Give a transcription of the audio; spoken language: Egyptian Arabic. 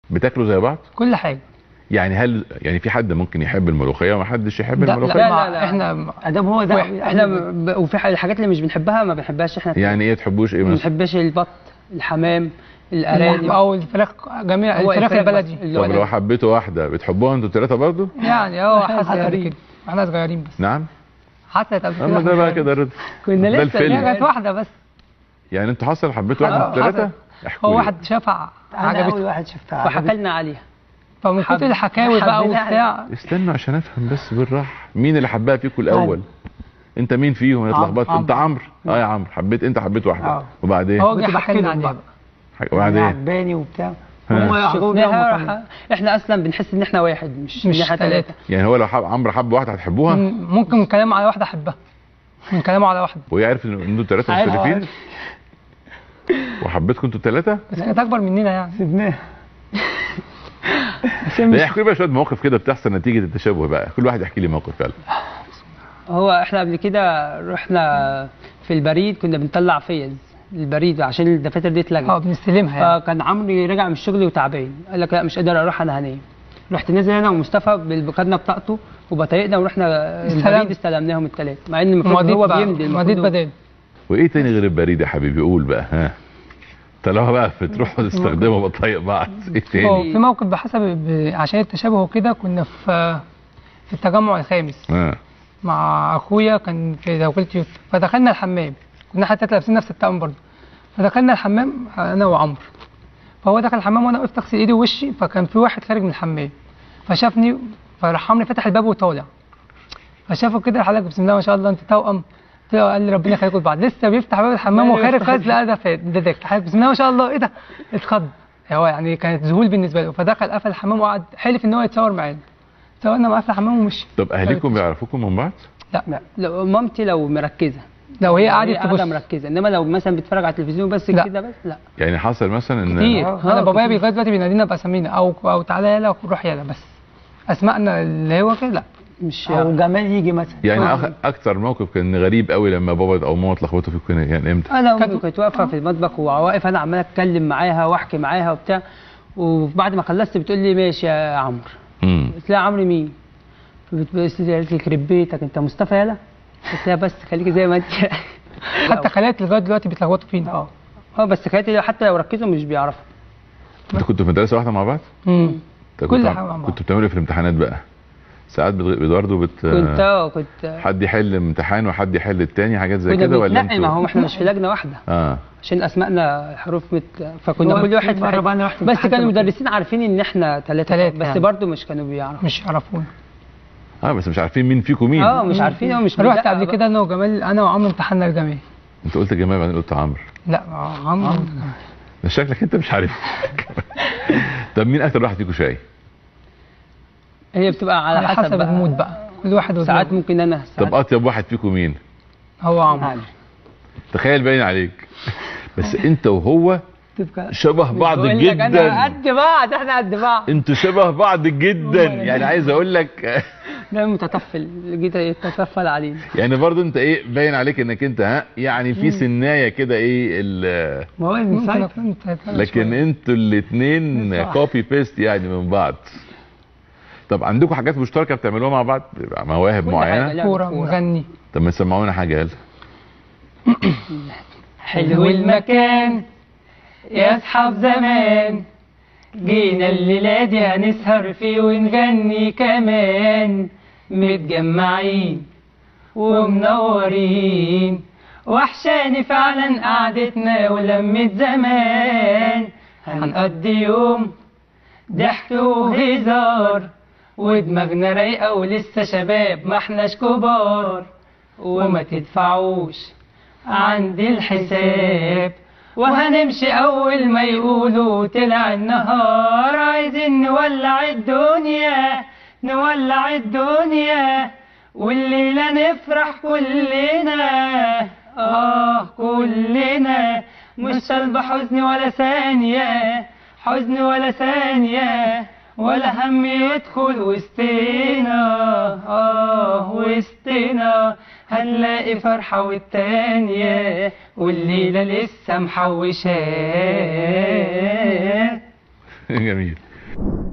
بتاكلوا زي بعض كل حاجه يعني هل يعني في حد ممكن يحب الملوخيه وما حدش يحب لا الملوخيه لا, لا، لا, لا. احنا ادام هو ده واحد. احنا ب... وفي ح- الحاجات اللي مش بنحبها ما بنحبهاش احنا يعني ايه تحبوش ايه ما مثلا بنحبش البط الحمام الارانب او الفراخ جميع هو الفراخ الفراخ البلدي بس اللي طب هو لو حبيتوا واحده بتحبوها انتوا الثلاثه برضه يعني اه إحنا حصلت قبل صغيرين. كده احنا صغيرين بس نعم حصلت قبل اما كده ده بقى كده رضا كنا ده لسه الفيلم. هي كانت واحده بس يعني انتوا حصل حبيتوا واحده آه، الثلاثه حصل. احكوا هو لي. واحد شافها انا اول عجبته واحد شفتها فحكى عجبتني. لنا عليها فمن حب- كتر الحكاوي بقى حبيناها. وبتاع استنوا عشان افهم بس بالراحه مين اللي حبها فيكم الاول انت مين فيهم انا عمرو. اتلخبطت انت عمرو اه يا عمرو حبيت انت حبيت واحده آه. وبعدين هو جه كنت حكى بحكي لنا لهم عليها بقى حاجة- وبعدين عجباني وبتاع ها. هم يعرفوا شفناها إنهم راح- احنا اصلا بنحس ان احنا واحد مش مش إن إحنا ثلاثة. يعني هو لو حب عمرو حب واحده هتحبوها م- ممكن من كلامه على واحده احبها من كلامه على واحده وهي عرفت ان انتوا الثلاثه عارف. مختلفين وحبيتكم انتوا الثلاثه بس كانت اكبر مننا يعني سيبناها لا احكوا لي بقى شويه مواقف كده بتحصل نتيجه التشابه بقى كل واحد يحكي لي موقف يلا هو احنا قبل كده رحنا في البريد كنا بنطلع فيز البريد عشان الدفاتر دي اه اتلغت بنستلمها يعني فكان عمرو راجع من الشغل وتعبان قال لك لا مش قادر اروح انا هنام رحت نزل انا ومصطفى بال- خدنا بطاقته وبطايقنا ورحنا استلم. البريد استلمناهم الثلاثه مع ان المفروض مضيت هو بقى- بيمضي مضيت المفروض هو- بدال وايه تاني غير البريد يا حبيبي قول بقى ها طالما بقى بتروحوا تستخدموا بطايق بعض ايه اه تاني في موقف بحسب ب- عشان التشابه وكده كنا في في التجمع الخامس ها مع اخويا كان في زوجة يوسف فدخلنا الحمام كنا حتى لابسين نفس الطقم برضه فدخلنا الحمام انا وعمرو فهو دخل الحمام وانا وقفت اغسل ايدي ووشي فكان في واحد خارج من الحمام فشافني فراح عمرو فتح الباب وطالع فشافه كده راح قال لك بسم الله ما شاء الله انت توأم قلت له قال لي ربنا يخليكم لبعض لسه بيفتح باب الحمام وخارج خالص لقى ده فات ده ده حضرتك بسم الله ما شاء الله ايه ده اتخض هو يعني كانت ذهول بالنسبه له فدخل قفل الحمام وقعد حلف ان هو يتصور معانا صورنا معاه في الحمام ومشي طب اهاليكم بيعرفوكم من بعض لا لو مامتي لو مركزه لو هي لو قعدت قاعده تبص مركزه انما لو مثلا بتتفرج على التلفزيون بس لا. كده بس لا يعني حصل مثلا ان كتير آه، انا آه، بابايا كتير. لغايه دلوقتي بينادينا باسامينا او او تعالى يلا روح يلا بس اسمائنا اللي هو كده لا مش او جمال يجي مثلا يعني آه. أخ... اكتر موقف كان غريب قوي لما بابا او ماما اتلخبطوا فيكم كان يعني امتى انا امي كانت- كنت واقفه في المطبخ وواقف انا عمال اتكلم معاها واحكي معاها وبتاع وبعد ما خلصت بتقول لي ماشي يا عمرو امم قلت لها يا عمرو مين؟ فبتبص لي قالت لي يخرب بيتك انت مصطفى يالا قلت لها بس خليكي زي ما انت حتى خالاتي لغايه دلوقتي بيتلخبطوا فينا اه اه بس خالتي حتى لو ركزوا مش بيعرفوا انتوا كنتوا في مدرسه واحده مع بعض؟ امم طب كل كنتوا حاجة مع بعض. كنتوا بتعملوا إيه في الامتحانات بقى؟ ساعات بت- برضه بت كنت اه كنت حد يحل امتحان وحد يحل التاني حاجات زي كنا كده ولا بنتنقل ما هو انتوا احنا مش في لجنه واحده اه عشان اسمائنا حروف مت... فكنا هو كل واحد في مرة حتة. بقى أنا رحت بس امتحنت كانوا مكان. المدرسين عارفين ان احنا ثلاثه تلاتة بس يعني. برضو مش كانوا بيعرفوا مش يعرفونا اه بس مش عارفين مين فيكم مين اه مش عارفين هو مش رحت بندقق قبل بقى. كده انا وجمال انا وعمرو امتحنا الجميع انت قلت جمال بعدين قلت عمرو لا عمرو ده شكلك انت مش عارف طب مين اكتر واحد فيكم شاي؟ هي بتبقى على, على حسب بقى. المود بقى كل واحد ساعات ساعات ممكن انا طب ساعات اطيب واحد فيكم مين؟ هو عمرو عارف. تخيل باين عليك بس انت وهو تبقى شبه بعض بقول لك انا جدا قد بعض احنا قد بعض انتوا شبه بعض جدا يعني عايز اقول لك ده متطفل جيت يتطفل علينا يعني برضو انت ايه باين عليك انك انت ها يعني في سنايه كده ايه ال- ما هو ممكن المسايد اكون تلاتة لكن شوية. انتوا الاثنين صح. كوبي بيست يعني من بعض طب عندكم حاجات مشتركه بتعملوها مع بعض بيبقى مواهب كل معينه حاجة. كوره كورة. مغني طب ما تسمعونا حاجه يلا حلو المكان يا اصحاب زمان جينا الليلة دي هنسهر فيه ونغني كمان متجمعين ومنورين وحشاني فعلا قعدتنا ولمة زمان هنقضي يوم ضحك وهزار ودماغنا رايقة ولسه شباب ما احناش كبار وما تدفعوش عندي الحساب وهنمشي اول ما يقولوا طلع النهار عايزين نولع الدنيا نولع الدنيا والليلة نفرح كلنا اه كلنا مش طالبة حزن ولا ثانية حزن ولا ثانية ولا هم يدخل وسطنا اه وسطنا هنلاقي فرحة والتانية والليلة لسه محوشاه جميل عليكم